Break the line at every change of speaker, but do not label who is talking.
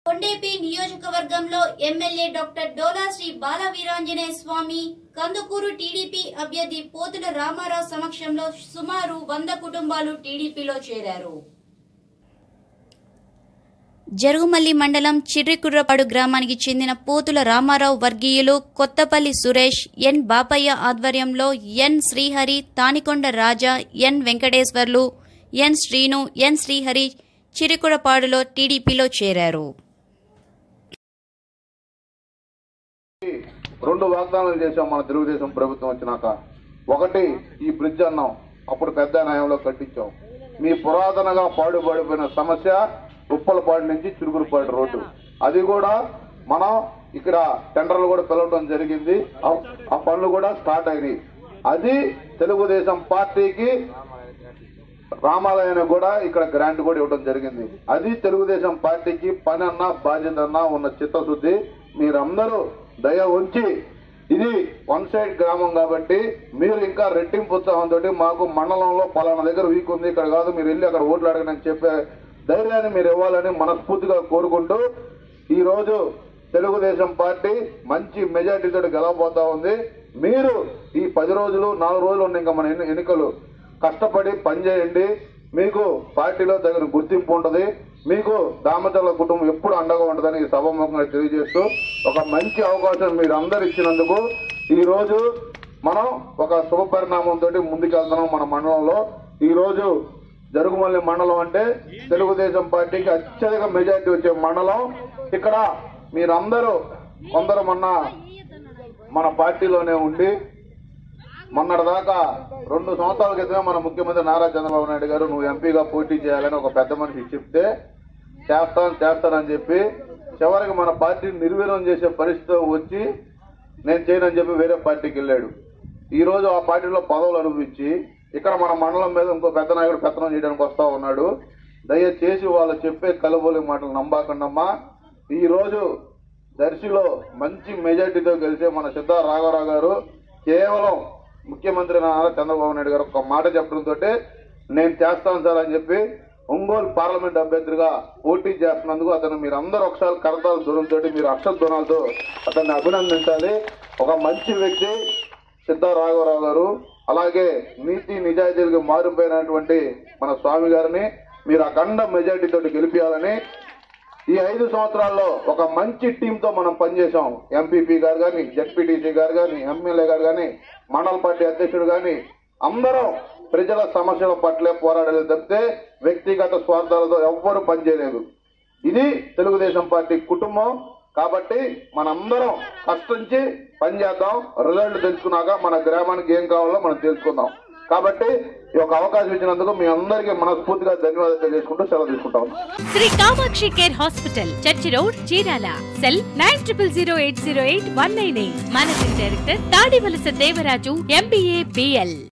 కొండేపి నియోజకవర్గంలో MLA doctor Dola Sri Bala Veeranjaneya Swamy Kandukur TDP అభ్యర్థి పోతుల రామారావు సమక్షంలో సుమారు వంద కుటుంబాలు టీడీపీలో చేరారు జరుగుమల్లి మండలం చిర్రికుర్రపాడు గ్రామానికి చెందిన పోతుల రామారావు వర్గీయులు కొత్తపల్లి సురేష్ ఎన్ బాపయ్య ఆధ్వర్యంలో ఎన్ శ్రీహరి తానికొండ రాజా ఎన్ వెంకటేశ్వర్లు ఎన్ శ్రీను ఎన్ శ్రీహరి చిరికురపాడులో టీడీపీలో చేరారు
రెండు వాగ్దానాలు చేశాం మన తెలుగుదేశం ప్రభుత్వం వచ్చినాక ఒకటి ఈ బ్రిడ్జ్ అన్నాం అప్పుడు పెద్ద న్యాయంలో కట్టించాం మీ పురాతనగా పాడుపడిపోయిన సమస్య ఉప్పలపాడు నుంచి చిరుగురుపాడు రోడ్డు అది కూడా మనం ఇక్కడ టెండర్లు కూడా పిలవడం జరిగింది ఆ- ఆ పనులు కూడా స్టార్ట్ అయినాయి అది తెలుగుదేశం పార్టీకి రామాలయానికి కూడా ఇక్కడ గ్రాంట్ కూడా ఇవ్వడం జరిగింది అది తెలుగుదేశం పార్టీకి పని అన్నా బాధ్యత అన్నా ఉన్న చిత్తశుద్ధి మీరందరూ దయ ఉంచి ఇది వన్ సైడ్ గ్రామం కాబట్టి మీరు ఇంకా రెట్టింపు ఉత్సాహంతో మాకు మండలంలో పలానా దగ్గర వీక్ ఉంది ఇక్కడ కాదు మీరు వెళ్ళి అక్కడ ఓట్లు అడగనని చెప్పే ధైర్యాన్ని మీరు ఇవ్వాలని మనస్ఫూర్తిగా కోరుకుంటూ ఈ రోజు తెలుగుదేశం పార్టీ మంచి మెజార్టీతో గెలవబోతా ఉంది మీరు ఈ పది రోజులు నాలుగు రోజులు ఉన్న ఇంకా మన ఎన్ని- ఎన్నికలు కష్టపడి పనిచేయండి మీకు పార్టీలో తగిన గుర్తింపు ఉంటుంది మీకు దామచర్ల కుటుంబం ఎప్పుడు అండగా ఉంటుందని ఈ సభాముఖంగా తెలియజేస్తూ ఒక మంచి అవకాశం మీరు అందరు ఇచ్చినందుకు ఈ రోజు మనం ఒక శుభ పరిణామంతో ముందుకెళ్తున్నాం మన మండలంలో ఈ రోజు జరుగుమల్లి మండలం అంటే తెలుగుదేశం పార్టీకి అత్యధిక మెజార్టీ వచ్చే మండలం ఇక్కడ మీరందరూ కొందరు మొన్న మన పార్టీలోనే ఉండి మొన్నటిదాకా రెండు సంవత్సరాల క్రితమే మన ముఖ్యమంత్రి నారా చంద్రబాబు నాయుడు గారు నువ్వు ఎంపీగా పోటీ చేయాలని ఒక పెద్ద మనిషి చెప్తే చేస్తాను చేస్తానని చెప్పి చివరికి మన పార్టీని నిర్వీర్యం చేసే పరిస్థితి వచ్చి నేను చేయనని చెప్పి వేరే పార్టీకి వెళ్ళాడు ఈ రోజు ఆ పార్టీలో పదవులు అనుభవించి ఇక్కడ మన మండలం మీద ఇంకో పెద్ద నాయకుడు పెత్తనం చేయడానికి వస్తా ఉన్నాడు దయచేసి వాళ్ళు చెప్పే కలబోలి మాటలు నమ్మాకండమ్మా ఈ రోజు దర్శిలో మంచి మెజార్టీతో గెలిచే మన సిద్ధా రాఘవరావు గారు కేవలం ముఖ్యమంత్రి నారా చంద్రబాబు నాయుడు గారు ఒక మాట చెప్పడంతో నేను చేస్తాను సార్ అని చెప్పి ఒంగోలు పార్లమెంట్ అభ్యర్థిగా పోటీ చేస్తున్నందుకు అతను మీరు అందరూ ఒకసారి కరతాల దూరంతో మీరు అక్షర దూరాలతో అతన్ని అభినందించాలి ఒక మంచి వ్యక్తి సిద్ధా రాఘవరావు గారు అలాగే నీతి నిజాయితీలకు మారిపోయినటువంటి మన స్వామి గారిని మీరు అఖండ మెజార్టీతో గెలిపించాలని ఈ ఐదు సంవత్సరాల్లో ఒక మంచి టీంతో మనం పనిచేసాం ఎంపీపీ గారు కానీ జడ్పీటీసీ గారు కానీ ఎమ్మెల్యే గారు కానీ మండల పార్టీ అధ్యక్షుడు కానీ అందరం ప్రజల సమస్యల పట్లే పోరాడలేదు తప్పితే వ్యక్తిగత స్వార్థాలతో ఎవ్వరూ పనిచేయలేదు ఇది తెలుగుదేశం పార్టీ కుటుంబం కాబట్టి మనందరం కష్టించి పనిచేద్దాం రిజల్ట్ తెలుసుకున్నాక మన గ్రామానికి ఏం కావాలో మనం తెలుసుకుందాం కాబట్టి ఈ యొక్క అవకాశం ఇచ్చినందుకు మీ అందరికీ మనస్ఫూర్తిగా ధన్యవాదాలు తెలియజేసుకుంటూ సెలవు తీసుకుంటాం
Sri Kamakshi care hospital church road Chirala cell nine triple zero eight zero eight one nine eight managing director Tadivalasa Devaraju MBA BL